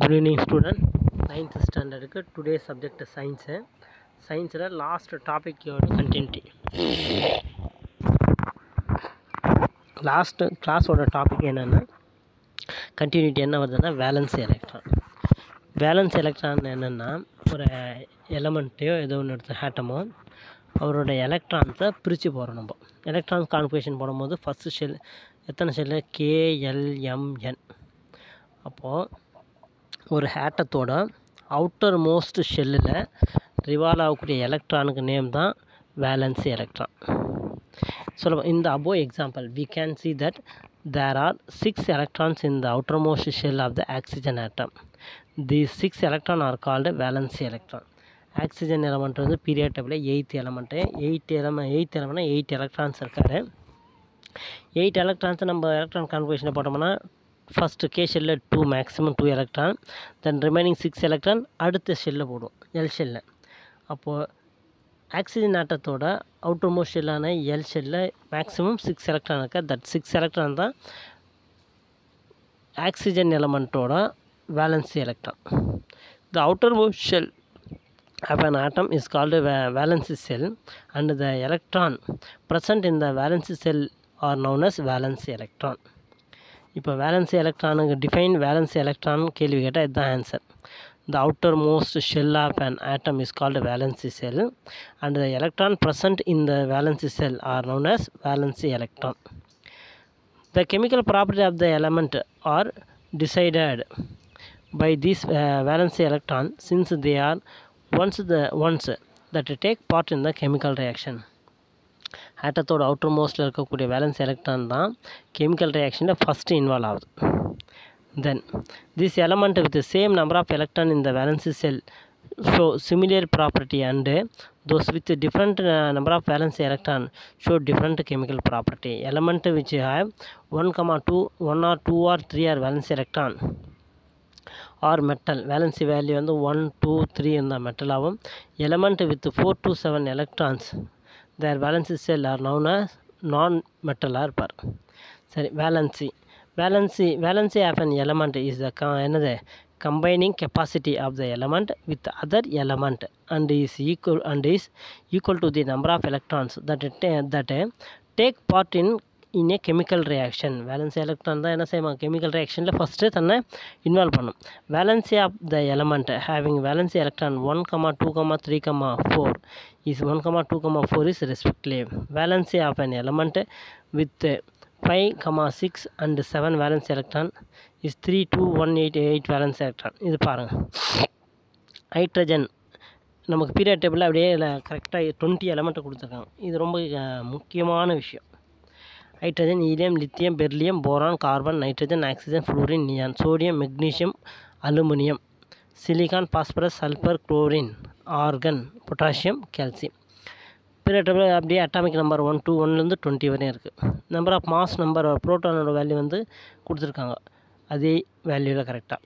good evening student ninth ஸ்டாண்டர்டுக்கு today subject science சயின்ஸில் last டாப்பிக்கோட கண்டினியூட்டி லாஸ்ட்டு கிளாஸோட டாபிக் என்னென்னா கண்டினியூட்டி என்ன வருதுன்னா வேலன்ஸ் எலக்ட்ரான் வேலன்ஸ் எலக்ட்ரான் என்னென்னா ஒரு எலமெண்ட்டையோ ஏதோ ஒன்று எடுத்து ஆட்டமோ அவரோட எலக்ட்ரான்ஸை பிரித்து போகிறோம் நம்ம எலக்ட்ரான் கான்ஃபிகேஷன் போடும்போது ஃபஸ்ட்டு ஷெல் எத்தனை ஷெல்லு கேஎல்எம்என் அப்போது ஒரு ஹேட்டத்தோட அவுட்டர் மோஸ்ட் ஷெல்லில் ரிவால்வ் ஆகக்கூடிய எலக்ட்ரானுக்கு நேம் தான் வேலன்ஸ் எலக்ட்ரான் சொல்ல இந்த அபோ example we can see that there are six electrons in the outermost shell of the oxygen atom the six electron are called valence electron oxygen element வந்து period டேபிளில் eighth element eight element eighth எலமெண்ட்னா eight electrons இருக்காரு eight எலக்ட்ரான்ஸை நம்ம electron கான்ஃபிகேஷனில் போட்டோம்னா first K ஷெல்லில் two maximum two electron then remaining six electron அடுத்த ஷெல்லில் போடும் எல் ஷெல்லில் அப்போது ஆக்சிஜன் ஆட்டத்தோட அவுட்டர் மோஸ்ட் ஷெல்லான எல் ஷெல்லில் மேக்ஸிமம் சிக்ஸ் எலக்ட்ரான் இருக்கா தட் சிக்ஸ் எலக்ட்ரான் தான் ஆக்சிஜன் எலமெண்ட்டோட valency electron the outermost shell of an atom is called a va- valence cell and the electron present in the valence cell are known as valence electron இப்போ valence எலக்ட்ரானுக்கு define valence electron கேள்வி கேட்டால் இதுதான் answer the outermost shell of an atom is called valency shell and the electron present in the valency cell are known as valency electron the chemical property of the element are decided by this uh, valency electron since they are once the ones that take part in the chemical reaction ஆட்டத்தோட outer மோஸ்ட்டில் இருக்கக்கூடிய valence electron தான் chemical ரியாக்ஷனில் first involve ஆகுது then this element with same number of electron in the valency cell show similar property and those with different uh, number of valence electron show different chemical property element which have 1 comma 2 1 or 2 or 3 are valence electron are metal valency value வந்து one two three இருந்தால் metal ஆகும் element with four to seven electrons their valency shell are நவுன் நான் மெட்டலாக இருப்பார் சரி valency valency valency of an element is the க என்னது combining capacity of the element with other element and is equal and is equal to the number of electrons that that take part in in a chemical reaction valency electron தான் என்ன செய்வாங்க chemical ரியாக்ஷனில் first தன்னை involve பண்ணும் valency of the element having valency electron one comma two comma three comma four is one comma two comma four is respectively valency of an element with five comma six and seven valence electron is three two one eight eight valence electron இது பாருங்கள் hydrogen நமக்கு period டேபிளில் அப்படியே கரெக்டாக twenty எலமெண்ட்டை கொடுத்துருக்காங்க இது ரொம்ப அஹ், முக்கியமான விஷயம் hydrogen helium lithium beryllium boron carbon nitrogen oxygen fluorine neon sodium magnesium aluminium silicon phosphorus sulphur chlorine argon potassium calcium period table அப்படியே அட்டாமிக் நம்பர் ஒன் டூ ஒன்லேருந்து டுவெண்ட்டி வரையும் இருக்குது நம்பர் ஆஃப் மாஸ் நம்பர் ப்ரோட்டானோட value வந்து கொடுத்துருக்காங்க அதே வேல்யூவில் கரெக்டாக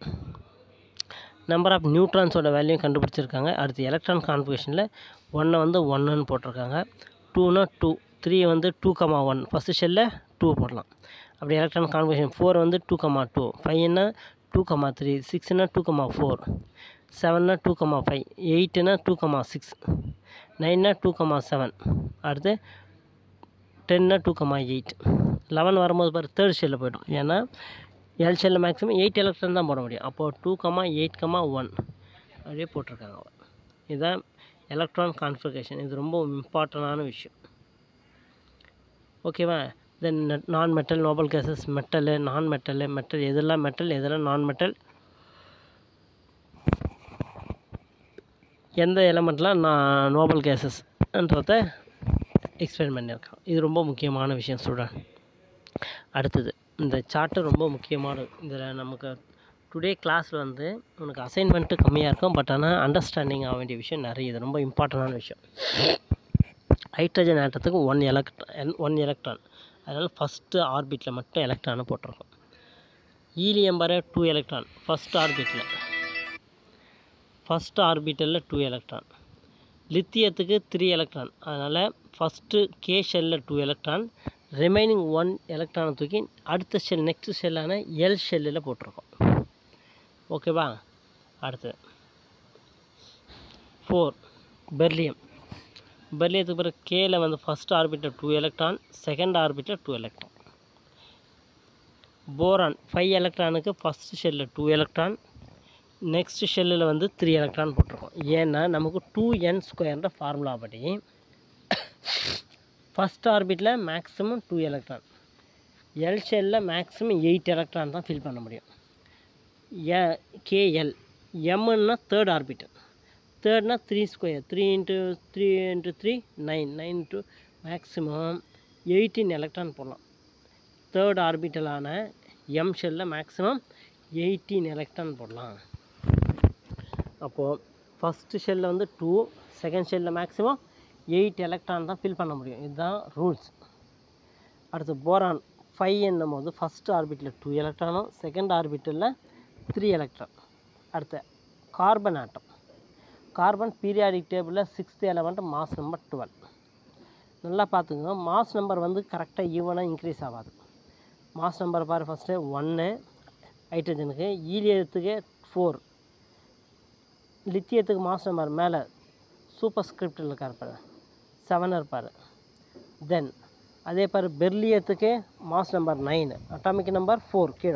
நம்பர் ஆஃப் நியூட்ரான்ஸோட வேல்யூ கண்டுபிடிச்சிருக்காங்க அடுத்து எலக்ட்ரான் கான்ஃபிகேஷனில் ஒன்னை வந்து ஒன்றுன்னு போட்டிருக்காங்க டூனா டூ த்ரீ வந்து டூ கமா ஒன் ஃபஸ்ட்டு ஷெல்லில் டூ போடலாம் அப்படி எலக்ட்ரான் கான்ஃபிகேஷன் ஃபோர் வந்து டூ கமா டூ ஃபைவ்னா டூ கமா த்ரீ சிக்ஸ்னா டூ கமா ஃபோர் செவன்னா டூ கமா ஃபைவ் எயிட்டுனா டூ கமா சிக்ஸ் நைன்னா டூ கமா செவன் அடுத்து டென்னா டூ கமா எயிட் லெவன் வரும்போது பாரு தேர்ட் ஷெல்லில் போய்டும் ஏன்னா எல் ஷெல்லில் மேக்ஸிமம் எயிட் எலக்ட்ரான் தான் போட முடியும் அப்போது two comma eight comma one அப்படியே போட்டிருக்காங்க இதுதான் எலக்ட்ரான் கான்ஃபிகேஷன் இது ரொம்ப இம்பார்ட்டண்டான விஷயம் ஓகேவா then nonmetal noble gases metal nonmetal metal எதெல்லாம் மெட்டல் எதெல்லாம் நான் மெட்டல் எந்த எலமெண்ட்லாம் நான் நோபல் கேசஸ்ன்றத எக்ஸ்பிளைன் பண்ணியிருக்கேன் இது ரொம்ப முக்கியமான விஷயம் ஸ்டூடெண்ட் அடுத்தது இந்த சார்ட்டு ரொம்ப முக்கியமானது இதில் நமக்கு டுடே கிளாஸில் வந்து உனக்கு அசைன்மெண்ட்டு கம்மியாக இருக்கும் பட் ஆனால் அண்டர்ஸ்டாண்டிங் ஆக வேண்டிய விஷயம் நிறைய இது ரொம்ப இம்பார்ட்டண்டான விஷயம் ஹைட்ரஜன் ஆட்டத்துக்கு ஒன் எலக்ட்ரான் ஒன் எலக்ட்ரான் அதனால் ஃபஸ்ட்டு ஆர்பிட்டில் மட்டும் எலக்ட்ரானை போட்டிருக்கோம் ஈலியம் வர டூ எலக்ட்ரான் ஃபஸ்ட் ஆர்பிட்டில் ஃபஸ்ட் ஆர்பிட்டலில் டூ எலக்ட்ரான் லித்தியத்துக்கு த்ரீ எலக்ட்ரான் அதனால் ஃபஸ்ட்டு கே ஷெல்லில் டூ எலக்ட்ரான் ரிமைனிங் ஒன் எலக்ட்ரானை தூக்கி அடுத்த ஷெல் நெக்ஸ்ட் ஷெல்லான எல் ஷெல்லில் போட்டிருக்கோம் ஓகேவா அடுத்து ஃபோர் பெர்லியம் பெர்லியத்துக்கு பிறகு கேல வந்து ஃபஸ்ட் ஆர்பிட்டில் டூ எலக்ட்ரான் செகண்ட் ஆர்பிட்டில் டூ எலக்ட்ரான் போரான் ஃபைவ் எலக்ட்ரானுக்கு ஃபஸ்ட் ஷெல்லில் டூ எலக்ட்ரான் நெக்ஸ்ட் ஷெல்லில் வந்து த்ரீ எலக்ட்ரான் போட்டிருக்கோம் ஏன்னா நமக்கு டூ என் ஸ்கொயர்ன்ற ஃபார்முலா படி ஃபஸ்ட் ஆர்பிட்டில் மேக்ஸிமம் டூ எலக்ட்ரான் எல் ஷெல்லில் மேக்ஸிமம் எயிட் எலக்ட்ரான் தான் ஃபில் பண்ண முடியும் ஏ கேஎல் எம்னா தேர்ட் ஆர்பிட்டல் தேர்ட்னா three square three into three into three nine nine into maximum eighteen electron போடலாம் தேர்ட் ஆர்பிட்டலான எம் ஷெல்லில் மேக்ஸிமம் எயிட்டீன் எலக்ட்ரான் போடலாம் அப்போது ஃபஸ்ட்டு ஷெல்லில் வந்து டூ செகண்ட் ஷெல்லில் மேக்ஸிமம் எயிட் எலக்ட்ரான் தான் ஃபில் பண்ண முடியும் இதுதான் ரூல்ஸ் அடுத்து போரான் ஃபைவ் என்னும் போது ஃபஸ்ட் ஆர்பிட்டில் டூ எலக்ட்ரானும் செகண்ட் ஆர்பிட்டலில் த்ரீ எலக்ட்ரான் அடுத்து கார்பன் ஆட்டம் கார்பன் பீரியாடிக் டேபிளில் sixth element mass number twelve நல்லா பார்த்துக்கோங்க மாஸ் நம்பர் வந்து கரெக்டாக ஈவனாக இன்க்ரீஸ் ஆகாது மாஸ் நம்பர் பாரு ஃபஸ்ட்டு ஒன்று ஹைட்ரஜனுக்கு ஈலியத்துக்கு ஃபோர் லித்தியத்துக்கு மாஸ் நம்பர் மேலே சூப்பர் ஸ்கிரிப்டில் இருக்கார் பாரு செவன் இருப்பார் தென் அதே பாரு பெர்லியத்துக்கு mass number nine atomic number four கீழே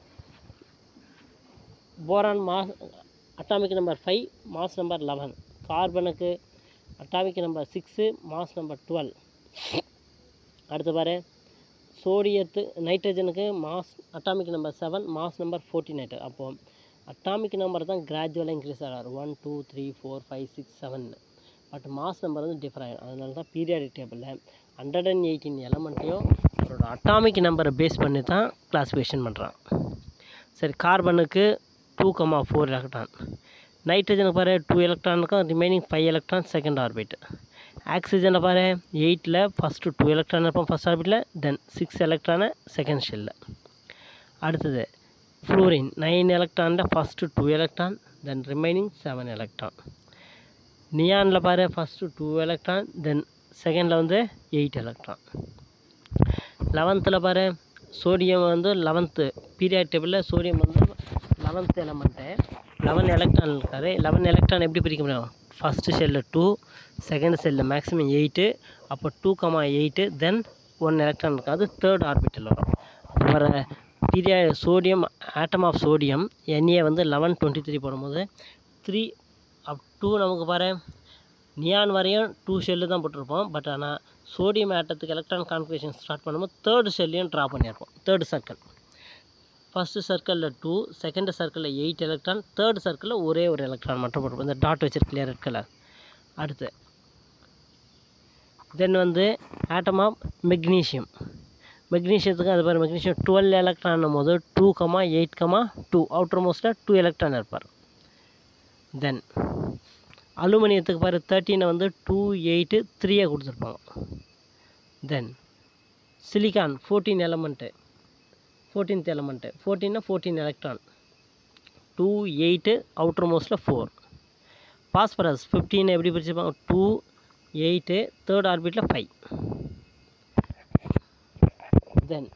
boron mass atomic number five mass number eleven கார்பனுக்கு atomic number six mass number twelve அடுத்து பாரு சோடியத்து நைட்ரஜனுக்கு mass atomic number seven mass number fourteen eight அப்போது அட்டாமிக் நம்பர் தான் கிராஜுவலாக இன்க்ரீஸ் ஆகாது one two three four five six seven but mass number வந்து டிஃபர் ஆகிடும் அதனால தான் பீரியாடிக் டேபிளில் ஹண்ட்ரட் அண்ட் எயிட்டீன் எலமெண்ட்டையும் அதோட அட்டாமிக் நம்பரை பேஸ் பண்ணி தான் கிளாஸிஃபிகேஷன் பண்ணுறான் சரி கார்பனுக்கு டூ கமா ஃபோர் எலக்ட்ரான் நைட்ரஜனுக்கு பாரு டூ எலக்ட்ரான் இருக்கும் remaining five electron second orbit ஆக்சிஜனை பாரு எயிட்டில் ஃபஸ்ட்டு டூ எலக்ட்ரான் இருப்போம் ஃபஸ்ட் ஆர்பிட்டில் தென் சிக்ஸ் எலக்ட்ரானு செகண்ட் ஷெல்லில் அடுத்தது ஃப்ளூரின் நைன் எலக்ட்ரானில் first two electron then remaining seven electron நியானில் பாரு ஃபஸ்ட்டு டூ எலக்ட்ரான் தென் செகண்டில் வந்து எயிட் எலக்ட்ரான் லெவன்த்தில் பாரு சோடியம் வந்து லெவன்த்து பீரியாட் டேபிளில் சோடியம் வந்து லெவன்த் எலமெண்ட்டு லெவன் எலக்ட்ரான் இருக்காரு லெவன் எலக்ட்ரான் எப்படி பிரிக்க முடியும் ஃபஸ்ட்டு செல்லில் டூ செகண்ட் செல்லில் மேக்ஸிமம் எயிட்டு அப்போ two comma eight then one electron இருக்கும் அது தேர்ட் ஆர்பிட்டல் வரும் அப்போ வர பீரியா sodium atom of sodium NA வந்து லெவன் டுவெண்ட்டி த்ரீ போடும்போது த்ரீ அப் டூ நமக்கு பாரு நியான் வரையும் டூ ஷெல்லு தான் போட்டிருப்போம் பட் ஆனால் சோடியம் ஆட்டத்துக்கு எலக்ட்ரான் கான்ஃபிகேஷன் ஸ்டார்ட் பண்ணும்போது தேர்டு ஷெல்லையும் ட்ரா பண்ணியிருப்போம் தேர்டு சர்க்கிள் ஃபஸ்ட்டு சர்க்கிளில் டூ செகண்ட் சர்க்கிளில் எயிட் எலக்ட்ரான் தேர்ட் சர்க்கிளில் ஒரே ஒரு எலக்ட்ரான் மட்டும் போட்டிருப்போம் இந்த டாட் வச்சிருக்கு இல்லையா ரெட் கலர் அடுத்து தென் வந்து ஆட்டம் ஆஃப் மெக்னீஷியம் மெக்னீஷியத்துக்கு அது பாரு மெக்னீஷியம் டுவெல் எலக்ட்ரான் போது two comma eight comma two outer மோஸ்ட்டில் டூ எலக்ட்ரான் இருப்பார் தென் அலுமினியத்துக்கு பாரு தேர்ட்டீனை வந்து டூ எயிட்டு த்ரீயை கொடுத்துருப்பாங்க then silicon fourteen element fourteenth element ஃபோர்டீன்னா fourteen electron two eight outer மோஸ்ட்டில் ஃபோர் பாஸ்பரஸ் ஃபிஃப்டீன் எப்படி பிரிச்சுப்பாங்க டூ எயிட்டு தேர்ட் ஆர்பிட்டில் five then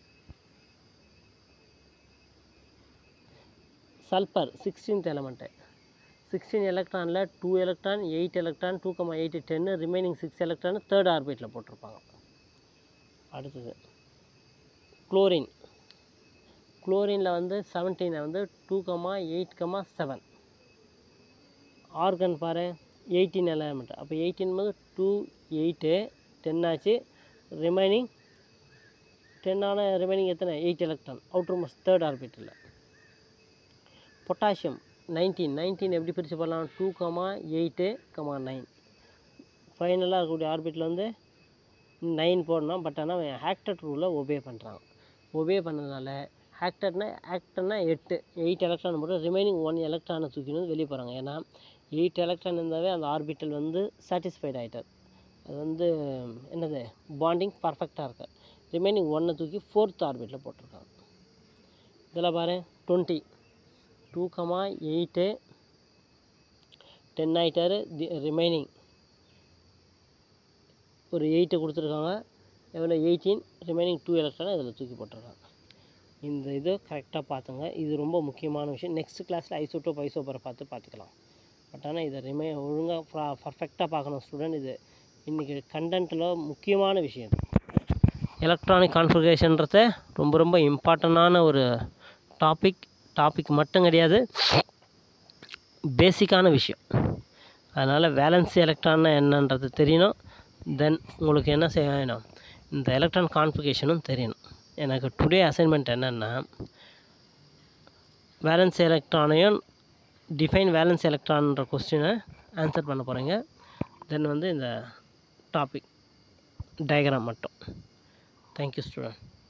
sulphur sixteenth element sixteen எலக்ட்ரானில் two electron eight electron two comma eight டென்னு remaining six electron third ஆர்பிட்டில் போட்டிருப்பாங்க அடுத்தது குளோரின் குளோரினில் வந்து செவன்டீனை வந்து two comma eight comma seven argon பாரு எயிட்டீன் எலமெண்ட் அப்போ எயிட்டீன் போது டூ எயிட்டு டென் ஆச்சு ரிமைனிங் டென்னான ரிமைனிங் எத்தனை eight electron outermost third ஆர்பிட்டில் பொட்டாசியம் நைன்டீன் நைன்டீன் எப்படி பிரித்து போடலாம் two comma eight comma nine ஃபைனலாக இருக்கக்கூடிய ஆர்பிட்டில் வந்து நைன் போடணும் பட் ஆனால் ஹேக்டட் ரூலை ஒபே பண்ணுறாங்க ஒபே பண்ணதுனால ஹேக்டட்னா ஆக்டர்னா எட்டு எயிட் எலக்ட்ரான் போட்டு ரிமைனிங் ஒன் எலக்ட்ரானை தூக்கின்னு வந்து வெளியே போகிறாங்க ஏன்னா எயிட் எலக்ட்ரான் இருந்தாவே அந்த ஆர்பிட்டல் வந்து சாட்டிஸ்ஃபைட் ஆகிட்டார் அது வந்து என்னது பாண்டிங் பர்ஃபெக்டாக இருக்கு ரிமைனிங் ஒன்னை தூக்கி ஃபோர்த் ஆர்பிட்டில் போட்டிருக்காங்க இதில் பாரு twenty two comma eight ten ஆகிட்டாரு தி ரிமைனிங் ஒரு எயிட்டு கொடுத்துருக்காங்க எவ்வளோ எயிட்டீன் ரிமைனிங் டூ எலக்ட்ரானை இதில் தூக்கி போட்டிருக்காங்க இந்த இது கரெக்டாக பார்த்துங்க இது ரொம்ப முக்கியமான விஷயம் நெக்ஸ்ட் கிளாஸில் ஐசோட்டோப் ஐசோபரை பார்த்து பார்த்துக்கலாம் பட் ஆனால் இதை ரிமே ஒழுங்காக பர்ஃபெக்டாக பார்க்கணும் ஸ்டூடெண்ட் இது இன்றைக்கி கண்டென்ட்டில் முக்கியமான விஷயம் இது எலக்ட்ரானிக் கான்ஃபிகரேஷன்றத ரொம்ப ரொம்ப இம்பார்ட்டண்டான ஒரு டாபிக் டாபிக் மட்டும் கிடையாது பேசிக்கான விஷயம் அதனால் வேலன்சி எலக்ட்ரான்னா என்னன்றது தெரியணும் தென் உங்களுக்கு என்ன செய்ய வேணும் இந்த எலக்ட்ரான் கான்ஃபிகேஷனும் தெரியணும் எனக்கு டுடே அசைன்மெண்ட் என்னென்னா வேலன்ஸ் எலக்ட்ரானையும் டிஃபைன் வேலன்ஸ் எலக்ட்ரான்ற கொஸ்டினை ஆன்சர் பண்ண போகிறீங்க தென் வந்து இந்த டாபிக் டயக்ராம் மட்டும் தேங்க்யூ ஸ்டூடெண்ட்